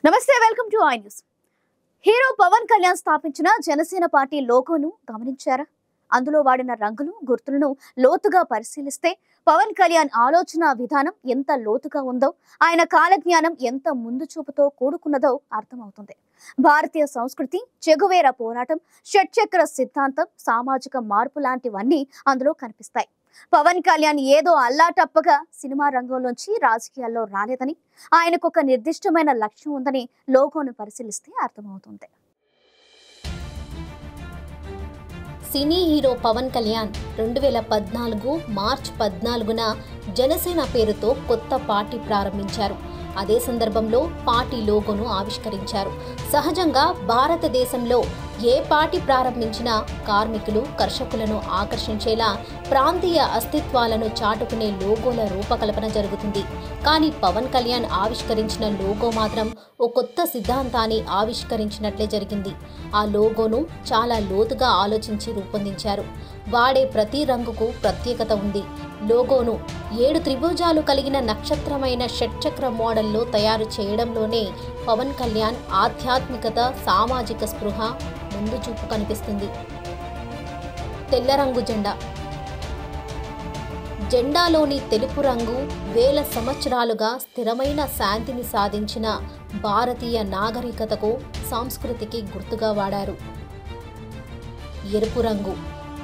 నమస్తే welcome to I news hero Pawan Kalyan స్థాపించిన Janasena party లోగోను గమనించారా అందులో వాడిన రంగులు గుర్తులను లోతుగా పరిశీలిస్తే పవన్ కళ్యాణ్ ఆలోచన విధానం ఎంత లోతుగా ఉందో ఆయన కాలజ్ఞానం ఎంత ముందు చూపుతో కూడుకున్నదో అర్థమవుతుంది భారతీయ సంస్కృతి చెగువేర పోరాటం షట్చక్ర సిద్ధాంతం సామాజిక మార్పు లాంటివన్నీ అందులో కనిపిస్తాయి పవన్ కళ్యాణ్ ఏదో అల్లాటప్పగా సినిమా రంగంలోంచి రాజకీయాల్లో రాలేదని ఆయనకు ఒక నిర్దిష్టమైన లక్ష్యం ఉందని లోగోను పరిశీలిస్తే అర్థమవుతుంది సినీ హీరో పవన్ కళ్యాణ్ రెండు వేల పద్నాలుగు మార్చ్ పద్నాలుగున జనసేన పేరుతో కొత్త పార్టీ ప్రారంభించారు అదే సందర్భంలో పార్టీ లోగోను ఆవిష్కరించారు సహజంగా భారతదేశంలో ఏ పార్టీ ప్రారంభించినా కార్మికులు కర్షకులను ఆకర్షించేలా ప్రాంతీయ అస్తిత్వాలను చాటుకునే లోగోల రూపకల్పన జరుగుతుంది కానీ పవన్ కళ్యాణ్ ఆవిష్కరించిన లోగో మాత్రం ఓ కొత్త సిద్ధాంతాన్ని ఆవిష్కరించినట్లే జరిగింది ఆ లోగోను చాలా లోతుగా ఆలోచించి రూపొందించారు వాడే ప్రతి రంగుకు ప్రత్యేకత ఉంది లోగోను ఏడు త్రిభుజాలు కలిగిన నక్షత్రమైన షట్చక్ర మోడల్లో తయారు చేయడంలోనే పవన్ కళ్యాణ్ ఆధ్యాత్మికత సామాజిక స్పృహ ముందు చూపు కనిపిస్తుంది తెల్ల రంగు జెండా జెండాలోని తెలుపు రంగు వేల సంవత్సరాలుగా స్థిరమైన శాంతిని సాధించిన భారతీయ నాగరికతకు సంస్కృతికి గుర్తుగా వాడారు ఎరుపు రంగు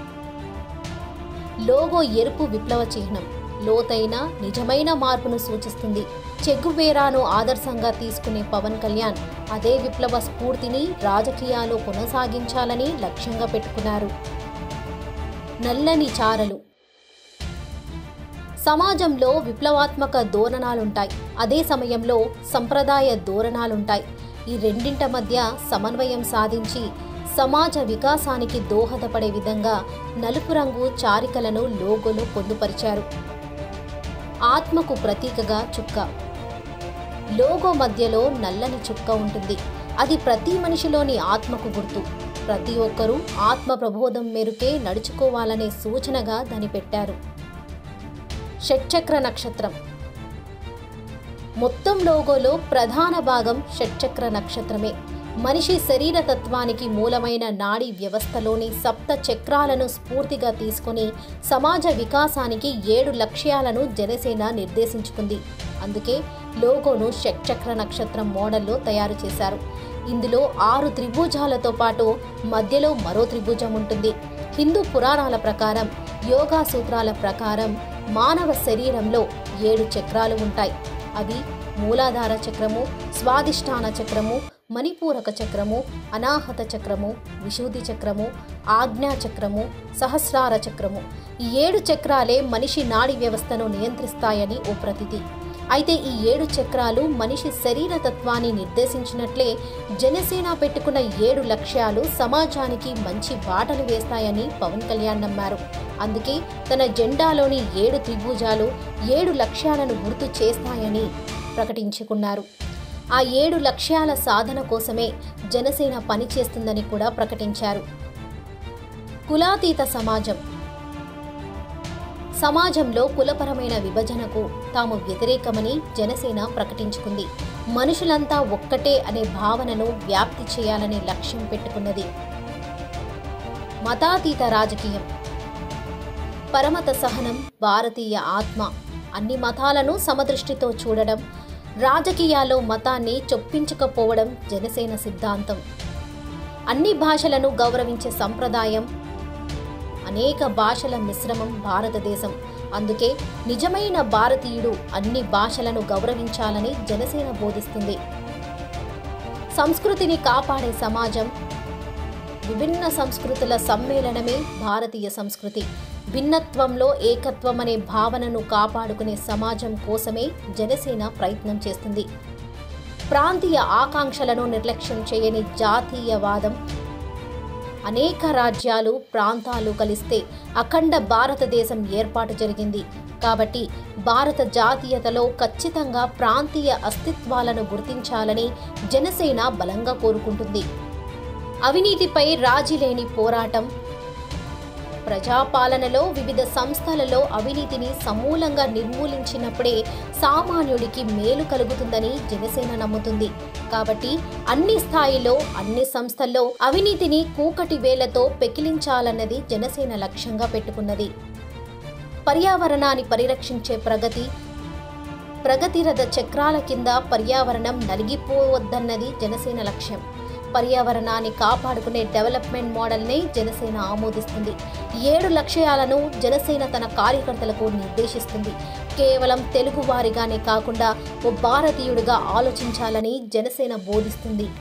లోగో ఎరుపు విప్లవ చిహ్నం లోతైన నిజమైన మార్పును సూచిస్తుంది చెగువేరాను ఆదర్శంగా తీసుకునే పవన్ కళ్యాణ్ అదే విప్లవ స్ఫూర్తిని రాజకీయాలు కొనసాగించాలని లక్ష్యంగా పెట్టుకున్నారు నల్లని చారలు సమాజంలో విప్లవాత్మక ధోరణాలుంటాయి అదే సమయంలో సంప్రదాయ ధోరణాలుంటాయి ఈ రెండింట మధ్య సమన్వయం సాధించి సమాజ వికాసానికి దోహదపడే విధంగా నలుపు రంగు చారికలను లోగోలో పొందుపరిచారు ఆత్మకు ప్రతీకగా చుక్క లోగో మధ్యలో నల్లని చుక్క ఉంటుంది అది ప్రతి మనిషిలోని ఆత్మకు గుర్తు ప్రతి ఒక్కరూ ఆత్మ ప్రబోధం మేరుకే నడుచుకోవాలనే సూచనగా దాన్ని పెట్టారు షట్చక్ర నక్షత్రం మొత్తం లోగోలో ప్రధాన భాగం షట్చక్ర నక్షత్రమే మనిషి శరీర తత్వానికి మూలమైన నాడీ వ్యవస్థలోని సప్త చక్రాలను స్ఫూర్తిగా తీసుకుని సమాజ వికాసానికి ఏడు లక్ష్యాలను జనసేన నిర్దేశించుకుంది అందుకే లోగోను షట్చక్ర నక్షత్రం మోడల్లో తయారు చేశారు ఇందులో ఆరు త్రిభుజాలతో పాటు మధ్యలో మరో త్రిభుజం ఉంటుంది హిందూ పురాణాల ప్రకారం యోగా సూత్రాల ప్రకారం మానవ శరీరంలో ఏడు చక్రాలు ఉంటాయి అవి మూలాధార చక్రము స్వాదిష్టాన చక్రము మణిపూరక చక్రము అనాహత చక్రము విశుద్ధి చక్రము ఆజ్ఞా చక్రము సహస్రార చక్రము ఈ ఏడు చక్రాలే మనిషి నాడి వ్యవస్థను నియంత్రిస్తాయని ఓ ప్రతితి అయితే ఈ ఏడు చక్రాలు మనిషి శరీర తత్వాన్ని నిర్దేశించినట్లే జనసేన పెట్టుకున్న ఏడు లక్ష్యాలు సమాజానికి మంచి బాటలు వేస్తాయని పవన్ కళ్యాణ్ నమ్మారు అందుకే తన జెండాలోని ఏడు త్రిభుజాలు ఏడు లక్ష్యాలను గుర్తు చేస్తాయని ప్రకటించుకున్నారు ఆ ఏడు లక్ష్యాల సాధన కోసమే జనసేన పనిచేస్తుందని కూడా ప్రకటించారు కులాతీత సమాజం సమాజంలో కులపరమైన విభజనకు తాము వ్యతిరేకమని జనసేన ప్రకటించుకుంది మనుషులంతా ఒక్కటే అనే భావనను వ్యాప్తి చేయాలనే లక్ష్యం పెట్టుకున్నది మతాతీత రాజకీయం పరమత సహనం భారతీయ ఆత్మ అన్ని మతాలను సమదృష్టితో చూడడం రాజకీయాల్లో మతాన్ని చొప్పించకపోవడం జనసేన సిద్ధాంతం అన్ని భాషలను గౌరవించే సంప్రదాయం అనేక భాషల మిశ్రమం భారతదేశం అందుకే నిజమైన భారతీయుడు అన్ని భాషలను గౌరవించాలని జనసేన బోధిస్తుంది సంస్కృతిని కాపాడే సమాజం విభిన్న సంస్కృతుల సమ్మేళనమే భారతీయ సంస్కృతి భిన్నత్వంలో ఏకత్వం అనే భావనను కాపాడుకునే సమాజం కోసమే జనసేన ప్రయత్నం చేస్తుంది ప్రాంతీయ ఆకాంక్షలను నిర్లక్ష్యం చేయని జాతీయవాదం అనేక రాజ్యాలు ప్రాంతాలు కలిస్తే అఖండ భారతదేశం ఏర్పాటు జరిగింది కాబట్టి భారత జాతీయతలో ఖచ్చితంగా ప్రాంతీయ అస్తిత్వాలను గుర్తించాలని జనసేన బలంగా కోరుకుంటుంది అవినీతిపై రాజీ లేని పోరాటం ప్రజాపాలనలో వివిధ సంస్థలలో అవినీతిని సమూలంగా నిర్మూలించినప్పుడే సామాన్యుడికి మేలు కలుగుతుందని జనసేన నమ్ముతుంది కాబట్టి అన్ని స్థాయిలో అన్ని సంస్థల్లో అవినీతిని కూకటి వేలతో పెకిలించాలన్నది జనసేన లక్ష్యంగా పెట్టుకున్నది పర్యావరణాన్ని పరిరక్షించే ప్రగతి ప్రగతిరథ చక్రాల కింద పర్యావరణం నలిగిపోవద్దన్నది జనసేన లక్ష్యం పర్యావరణాన్ని కాపాడుకునే డెవలప్మెంట్ మోడల్ని జనసేన ఆమోదిస్తుంది ఏడు లక్ష్యాలను జనసేన తన కార్యకర్తలకు నిర్దేశిస్తుంది కేవలం తెలుగు వారిగానే కాకుండా ఓ భారతీయుడిగా ఆలోచించాలని జనసేన బోధిస్తుంది